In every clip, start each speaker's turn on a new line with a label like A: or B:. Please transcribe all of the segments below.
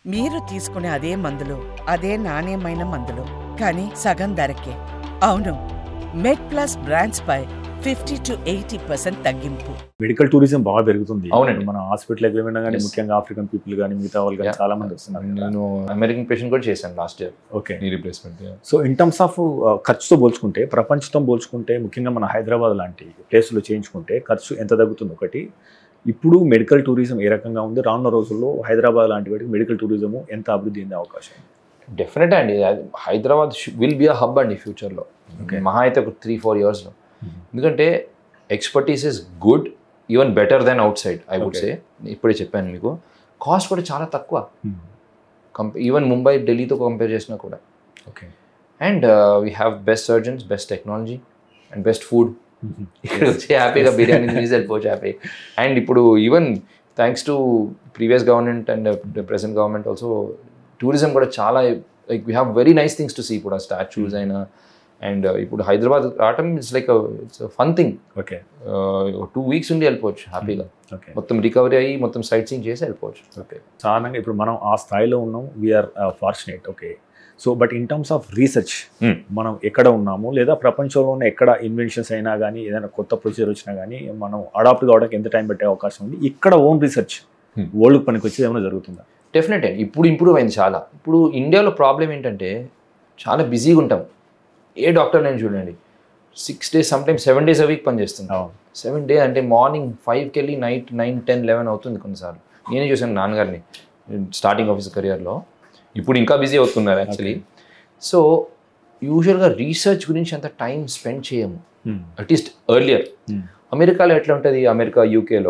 A: మీరు తీసుకునే అదే మందులు అదే నాణ్యమైన మందులు కానీ సగం ధరకే అవును మెడ్ ప్లస్ బ్రాండ్స్ పై ఫిఫ్టీ టు ఎయిటీ పర్సెంట్ తగ్గింపు
B: మెడికల్ టూరిజం బాగా పెరుగుతుంది
C: అవునండి.
B: మన హాస్పిటల్ వెళ్ళినా కానీ
C: Yes.
B: ముఖ్యంగా ఆఫ్రికన్ పీపుల్ కానీ మిగతా వాళ్ళు కానీ
C: Yeah.
B: చాలా మంది వస్తున్నారు కదా.
C: నేను అమెరికన్ పేషెంట్ కూడా చేశాను last year
B: okay
C: knee replacement
B: so in terms of ఖర్చుతో పోల్చుకుంటే ప్రపంచంతో పోల్చుకుంటే ముఖ్యంగా మన హైదరాబాద్ లాంటి ప్లేసులు చేయించుకుంటే ఖర్చు ఎంత తగ్గుతుంది ఒకటి ఇప్పుడు మెడికల్ టూరిజం ఏ రకంగా ఉంది రానున్న రోజుల్లో హైదరాబాద్ లాంటి వాటికి మెడికల్ టూరిజం ఎంత అభివృద్ధి చెందే అవకాశం ఉంది?
C: డెఫినెట్ అండి అది Hyderabad will be a hub అండి ఫ్యూచర్లో
B: Okay.
C: మహా అయితే ఒక త్రీ ఫోర్ ఇయర్స్లో ఎందుకంటే expertise is good even better then అవుట్ సైడ్ ఐ వుడ్
B: Okay.
C: సే ఇప్పుడే చెప్పాను మీకు కాస్ట్ కూడా చాలా తక్కువ
B: Hmm.
C: కంపే ఈవెన్ ముంబై ఢిల్లీతో కంపేర్ చేసినా కూడా
B: okay
C: and we have best surgeons best technology and best food ఇక్కడ వచ్చి హ్యాపీగా బిర్యానీ తినేసి వెళ్ళిపోవచ్చు హ్యాపీ అండ్ ఇప్పుడు even thanks to previous government and present government also tourism కూడా చాలా like we have very nice things to see ఇప్పుడు ఆ స్టాచ్యూస్ అయినా అండ్ ఇప్పుడు హైదరాబాద్ రావటం it's like it's fun thing
B: okay
C: two weeks ఉండి వెళ్ళిపోవచ్చు హ్యాపీగా
B: ఓకే
C: మొత్తం రికవరీ అయ్యి మొత్తం సైట్ సీయింగ్ చేసి వెళ్ళిపోవచ్చు
B: ఓకే సాధారణంగా ఇప్పుడు మనం ఆ స్థాయిలో ఉన్నాం we are fortunate okay so but in terms of research
C: Hmm.
B: మనం ఎక్కడ ఉన్నాము లేదా ప్రపంచంలో ఉన్న ఎక్కడ ఇన్వెన్షన్స్ అయినా కానీ ఏదైనా కొత్త ప్రొసీజర్ వచ్చినా కానీ మనం అడాప్ట్ కావడానికి ఎంత టైం పెట్టే అవకాశం ఉంది ఇక్కడ ఓన్ రీసెర్చ్
C: Hmm.
B: వరల్డ్ పనికి వచ్చేది ఏమైనా జరుగుతుందా
C: డెఫినెట్ అండి ఇప్పుడు ఇంప్రూవ్ అయింది చాలా ఇప్పుడు ఇండియాలో ప్రాబ్లం ఏంటంటే చాలా బిజీగా ఉంటాం ఏ డాక్టర్ నేను చూడండి six days some time seven days a week పనిచేస్తుంటాం సెవెన్ డే అంటే మార్నింగ్ ఫైవ్కి వెళ్ళి నైట్ నైన్ టెన్ లెవెన్ అవుతుంది కొన్నిసార్లు నేనే చూసాను నాన్నగారిని స్టార్టింగ్ ఆఫీస్ కెరియర్లో ఇప్పుడు ఇంకా బిజీ అవుతున్నారు యాక్చువల్లీ సో యూజువల్గా రీసెర్చ్ గురించి అంత టైం స్పెండ్ చేయము అట్లీస్ట్ ఎర్లియర్
B: Hmm.
C: అమెరికాలో ఎట్లా ఉంటుంది అమెరికా యూకేలో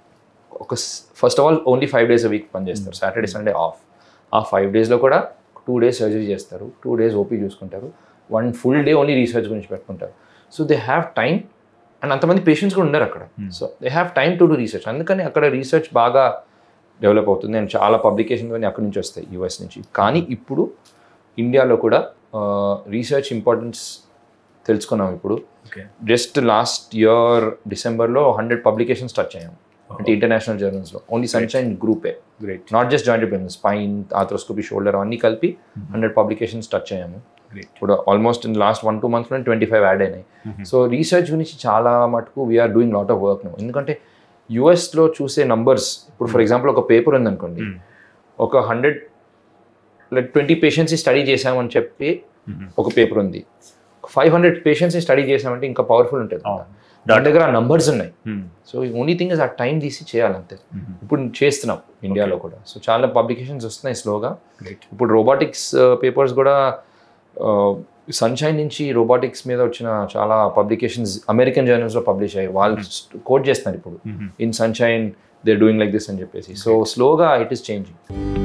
C: ఒక first of all only five days week పనిచేస్తారు సాటర్డే సండే ఆఫ్ ఆ ఫైవ్ డేస్లో కూడా టూ డేస్ సర్జరీ చేస్తారు టూ డేస్ ఓపీ చూసుకుంటారు one full day only research గురించి పెట్టుకుంటారు so they have time and అంతమంది పేషెంట్స్ కూడా ఉన్నారు అక్కడ
B: Hmm.
C: So they have time to do research అందుకని అక్కడ రీసెర్చ్ బాగా డెవలప్ అవుతుంది అండ్ చాలా పబ్లికేషన్స్ అన్ని అక్కడి నుంచి వస్తాయి యూఎస్ నుంచి కానీ ఇప్పుడు ఇండియాలో కూడా రీసెర్చ్ ఇంపార్టెన్స్ తెలుసుకున్నాం ఇప్పుడు
B: ఓకే
C: జస్ట్ లాస్ట్ ఇయర్ డిసెంబర్లో హండ్రెడ్ పబ్లికేషన్స్ టచ్ అయ్యాం అంటే ఇంటర్నేషనల్ జర్నల్స్లో ఓన్లీ సన్షైన్ గ్రూపే
B: great
C: not just joint pain spine arthroscopy shoulder అన్నీ కలిపి హండ్రెడ్ పబ్లికేషన్స్ టచ్ అయ్యాము
B: గ్రేట్
C: ఇప్పుడు almost in last one two మంత్స్లో ట్వంటీ ఫైవ్ యాడ్ అయినాయి సో రీసెర్చ్ గురించి చాలా మటుకు we are doing lot of work no ఎందుకంటే యూఎస్లో చూసే నంబర్స్ ఇప్పుడు ఫర్ ఎగ్జాంపుల్ ఒక పేపర్ ఉందనుకోండి ఒక hundred like twenty patients study చేసామని చెప్పి ఒక పేపర్ ఉంది ఫైవ్ హండ్రెడ్ పేషెంట్స్ స్టడీ చేసామంటే ఇంకా పవర్ఫుల్ ఉంటుంది
B: అవును.
C: దాని దగ్గర ఆ నంబర్స్ ఉన్నాయి సో ఓన్లీ థింగ్ ఇస్ ఆ టైం తీసి చేయాలంతే ఇప్పుడు చేస్తున్నాం ఇండియాలో కూడా సో చాలా పబ్లికేషన్స్ వస్తున్నాయి స్లోగా
B: గ్రేట్
C: ఇప్పుడు రోబోటిక్స్ పేపర్స్ కూడా సన్షైన్ నుంచి రోబోటిక్స్ మీద వచ్చిన చాలా పబ్లికేషన్స్ అమెరికన్ జర్నల్స్లో పబ్లిష్ అయ్యాయి వాళ్ళు కోట్ చేస్తున్నారు ఇప్పుడు in Sunshine they doing like this అని చెప్పేసి సో స్లోగా ఇట్ ఈస్ చేంజింగ్